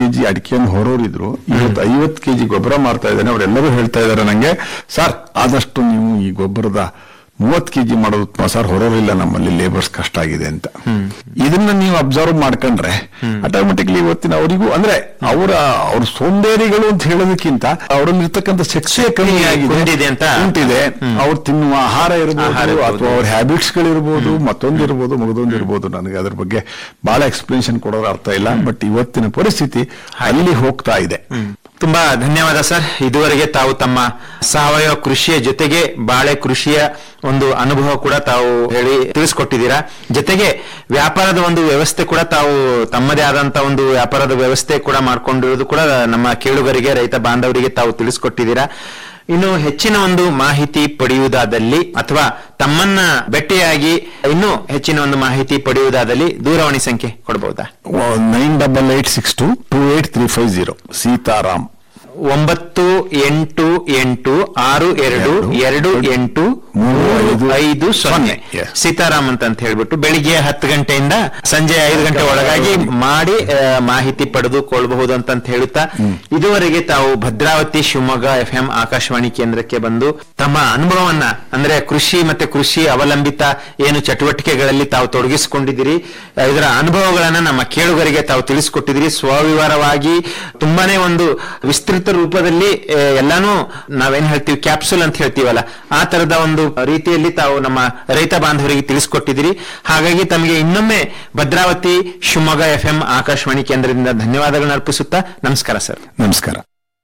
KG ಅಡಿಕೆಯನ್ನು ಹೊರೋರಿದ್ರು ಇವತ್ತು ಐವತ್ತು ಕೆಜಿ ಗೊಬ್ಬರ ಮಾರ್ತಾ ಇದ್ದಾನೆ ಅವರೆಲ್ಲರೂ ಹೇಳ್ತಾ ಇದ್ದಾರೆ ನಂಗೆ ಸರ್ ಆದಷ್ಟು ನೀವು ಈ ಗೊಬ್ಬರದ ಮೂವತ್ ಕೆಜಿ ಮಾಡೋದು ಉತ್ತಮ ಸರ್ ಹೊರೋರಿಲ್ಲ ನಮ್ಮಲ್ಲಿ ಲೇಬರ್ಸ್ ಕಷ್ಟ ಆಗಿದೆ ಅಂತ ಇದನ್ನ ನೀವು ಅಬ್ಸರ್ವ್ ಮಾಡ್ಕೊಂಡ್ರೆ ಆಟೋಮೆಟಿಕ್ಲಿ ಇವತ್ತಿನ ಅವರಿಗೂ ಅಂದ್ರೆ ಅವರ ಅವ್ರ ಸೋಂಬೇರಿಗಳು ಅಂತ ಹೇಳೋದಕ್ಕಿಂತ ಅವರಲ್ಲಿ ಇರ್ತಕ್ಕಂಥ ಶಕ್ತಿಯೇ ಕಮ್ಮಿ ಆಗಿದೆ ಕುಂದಿದೆ ಅಂತ? ಉಂಟಿದೆ ಅವ್ರು ತಿನ್ನುವ ಆಹಾರ ಆಹಾರ ಇರಬಹುದು ಇರ್ಬೋದು. ಅಥವಾ ಅವ್ರ ಹ್ಯಾಬಿಟ್ಸ್ ಗಳಿರ್ಬೋದು ಮತ್ತೊಂದು ಇರ್ಬೋದು ಮಗದೊಂದು ಇರ್ಬೋದು ನನಗೆ ಅದ್ರ ಬಗ್ಗೆ ಬಹಳ ಎಕ್ಸ್ಪ್ಲನೇಷನ್ ಕೊಡೋದು ಅರ್ಥ ಇಲ್ಲ ಬಟ್ ಇವತ್ತಿನ ಪರಿಸ್ಥಿತಿ ಅಲ್ಲಿ ಹೋಗ್ತಾ ಇದೆ ತುಂಬಾ ಧನ್ಯವಾದ ಸರ್ ಇದುವರೆಗೆ ತಾವು ತಮ್ಮ ಸಾವಯವ ಕೃಷಿಯ ಜೊತೆಗೆ ಬಾಳೆ ಕೃಷಿಯ ಒಂದು ಅನುಭವ ಕೂಡ ತಾವು ಹೇಳಿ ತಿಳಿಸ್ಕೊಟ್ಟಿದ್ದೀರಾ ಜೊತೆಗೆ ವ್ಯಾಪಾರದ ಒಂದು ವ್ಯವಸ್ಥೆ ಕೂಡ ತಾವು ತಮ್ಮದೇ ಆದಂತ ಒಂದು ವ್ಯಾಪಾರದ ವ್ಯವಸ್ಥೆ ಕೂಡ ಮಾಡ್ಕೊಂಡಿರೋದು ಕೂಡ ನಮ್ಮ ಕೇಳುಗರಿಗೆ ರೈತ ಬಾಂಧವರಿಗೆ ತಾವು ತಿಳಿಸ್ಕೊಟ್ಟಿದ್ದೀರಾ ಇನ್ನು ಹೆಚ್ಚಿನ ಒಂದು ಮಾಹಿತಿ ಪಡೆಯುವುದಾದಲ್ಲಿ ಅಥವಾ ತಮ್ಮನ್ನ ಭೇಟಿಯಾಗಿ ಇನ್ನೂ ಹೆಚ್ಚಿನ ಒಂದು ಮಾಹಿತಿ ಪಡೆಯುವುದಾದಲ್ಲಿ ದೂರವಾಣಿ ಸಂಖ್ಯೆ ಕೊಡಬಹುದಾ nine double eight six two two eight three five zero Sitaram ಒಂಬತ್ತು ಎಂಟು ಎಂಟು ಆರು ಎರಡು ಎರಡು ಎಂಟು ಮೂರು ಐದು ಐದು ಸೊನ್ನೆ Yes. ಸೀತಾರಾಮ್ ಅಂತ ಅಂತ ಹೇಳ್ಬಿಟ್ಟು ಬೆಳಿಗ್ಗೆ ಹತ್ತು ಗಂಟೆಯಿಂದ ಸಂಜೆ ಐದು ಗಂಟೆ ಒಳಗಾಗಿ ಮಾಡಿ ಆ, ಮಾಹಿತಿ ಪಡೆದುಕೊಳ್ಳಬಹುದು ಅಂತ ಅಂತ ಹೇಳುತ್ತಾ ಇದುವರೆಗೆ ತಾವು ಭದ್ರಾವತಿ ಶಿವಮೊಗ್ಗ ಎಫ್ ಎಂ ಆಕಾಶವಾಣಿ ಕೇಂದ್ರಕ್ಕೆ ಬಂದು ತಮ್ಮ ಅನುಭವವನ್ನ ಅಂದ್ರೆ ಕೃಷಿ ಮತ್ತೆ ಕೃಷಿ ಅವಲಂಬಿತ ಏನು ಚಟುವಟಿಕೆಗಳಲ್ಲಿ ತಾವು ತೊಡಗಿಸಿಕೊಂಡಿದ್ದೀರಿ ಆ, ಇದರ ಅನುಭವಗಳನ್ನ ನಮ್ಮ ಕೇಳುಗರಿಗೆ ತಾವು ತಿಳಿಸಿಕೊಟ್ಟಿದ್ದೀರಿ ಸ್ವವಿವರವಾಗಿ ತುಂಬಾನೇ ಒಂದು ವಿಸ್ತೃತ ರೂಪದಲ್ಲಿ ಆ, ಎಲ್ಲಾನು ನಾವೇನ್ ಹೇಳ್ತೀವಿ ಕ್ಯಾಪ್ಸುಲ್ ಅಂತ ಹೇಳ್ತೀವಲ್ಲ ಆ ತರದ ಒಂದು ರೀತಿಯಲ್ಲಿ ತಾವು ನಮ್ಮ ರೈತ ಬಾಂಧವರಿಗೆ ತಿಳಿಸಿಕೊಟ್ಟಿದ್ದೀರಿ ಹಾಗಾಗಿ ತಮಗೆ ಇನ್ನೊಮ್ಮೆ ಭದ್ರಾವತಿ ಶಿವಮೊಗ್ಗ ಎಫ್ ಎಂ ಆಕಾಶವಾಣಿ ಕೇಂದ್ರದಿಂದ ಧನ್ಯವಾದಗಳನ್ನು ಅರ್ಪಿಸುತ್ತಾ ನಮಸ್ಕಾರ ಸರ್ ನಮಸ್ಕಾರ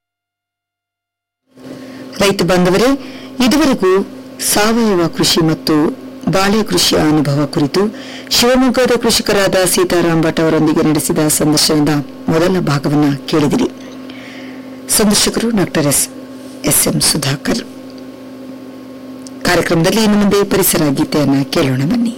ರೈತ ಬಾಂಧವರೇ ಇದುವರೆಗೂ ಸಾವಯವ ಕೃಷಿ ಮತ್ತು ಬಾಳೆ ಕೃಷಿಯ ಅನುಭವ ಕುರಿತು ಶಿವಮೊಗ್ಗದ ಕೃಷಿಕರಾದ ಸೀತಾರಾಮ್ ಭಟ್ ಅವರೊಂದಿಗೆ ನಡೆಸಿದ ಸಂದರ್ಶನದ ಮೊದಲ ಭಾಗವನ್ನು ಕೇಳಿದಿರಿ ಸಂದರ್ಶಕರು doctor S S M Sudhakar ಕಾರ್ಯಕ್ರಮದಲ್ಲಿ ಇನ್ನು ಮುಂದೆ ಪರಿಸರ ಗೀತೆಯನ್ನು ಕೇಳೋಣ ಬನ್ನಿ